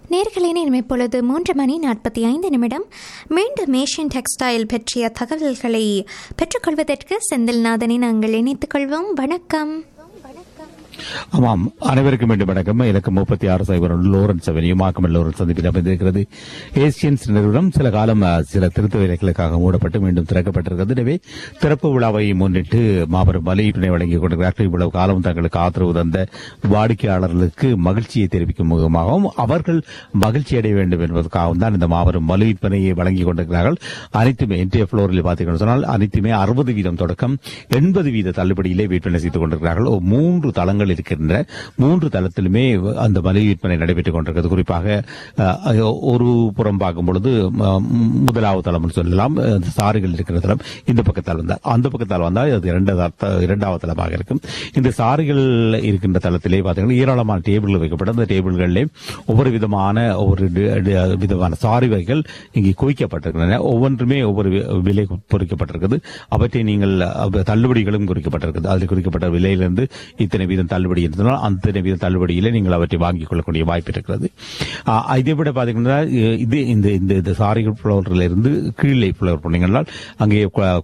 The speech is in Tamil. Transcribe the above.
நேர்களை நேரம் இப்பொழுது மூன்று மணி நாற்பத்தி ஐந்து நிமிடம் மீண்டும் ஏஷியன் டெக்ஸ்டைல் பற்றிய தகவல்களை பெற்றுக்கொள்வதற்கு செந்தில்நாதனை நாங்கள் இணைத்துக் கொள்வோம் வணக்கம் ஆமாம் அனைவருக்கும் மீண்டும் வணக்கம் இலக்கம் முப்பத்தி ஆறு சைபர் ஒன்று லோரன்ஸ் அவென்யூ மாக்கமல் லோரன்ஸ் சந்திப்பில் அமைந்திருக்கிறது ஏசியன்ஸ் நிறுவனம் சில காலம் அஹ், சில திருத்த வேலைகளுக்காக மூடப்பட்டு மீண்டும் திறக்கப்பட்டிருக்கிறது எனவே திறப்பு விழாவை முன்னிட்டு மாபெரும் வலையீட்டினை வழங்கிக் கொண்டிருக்கிறார்கள் இவ்வளவு காலம் தங்களுக்கு ஆதரவு தந்த வாடிக்கையாளர்களுக்கு மகிழ்ச்சியை தெரிவிக்கும் முகமாகவும் அவர்கள் மகிழ்ச்சி அடைய வேண்டும் என்பதற்காகவும் தான் இந்த மாபெரும் மலுவிற்பனையை வழங்கிக் கொண்டிருக்கிறார்கள் அனைத்துமே இன்றைய புளோரில் பார்த்தீங்கன்னு சொன்னால் அனைத்துமே அறுபது வீதம் தொடக்கம் எண்பது வீத தள்ளுபடியிலே விற்பனை செய்து கொண்டிருக்கிறார்கள் ஒரு மூன்று தளங்கள் இருக்கின்ற மூன்று தளத்திலுமே அந்த மலிவு விற்பனை நடைபெற்றுக் கொண்டிருக்கிறது குறிப்பாக அஹ், ஒரு புறம் பார்க்கும் பொழுது ம- முதலாவது தளம் என்று சொல்லலாம் அந்த சாரிகள் இருக்கிற தளம் இந்த பக்கத்தால் வந்தால் அந்த பக்கத்தால் வந்தால் அது இரண்டாவது த- இரண்டாவது தளமாக இருக்கும் இந்த சாரிகள் இருக்கின்ற தளத்திலே பார்த்தீங்கன்னா ஏராளமான டேபிள்கள் வைக்கப்பட்ட அந்த டேபிள்களிலே ஒவ்வொரு விதமான ஒவ்வொரு டி- டி- விதமான சாரி வகைகள் இங்கே குவிக்கப்பட்டிருக்கின்றன ஒவ்வொன்றுமே ஒவ்வொரு வி- விலை பொறிக்கப்பட்டிருக்கிறது அவற்றை நீங்கள் அவ- தள்ளுபடிகளும் குறிக்கப்பட்டிருக்கிறது அதில் குறிக்கப்பட்ட விலையிலிருந்து இத்தனை வீதம் தள்ளுபடி இருந்தால் அத்தனை வீதம் தள்ளுபடியில நீங்கள் அவற்றை வாங்கிக் கொள்ளக்கூடிய வாய்ப்பு இருக்கிறது ஆ, இதை விட பாத்தீங்கன்னா இ- இது இந்த இந்த இந்த சாரிகள் புலவரில் இருந்து கீழே புலவர் போனீங்கன்னா அங்கே கு-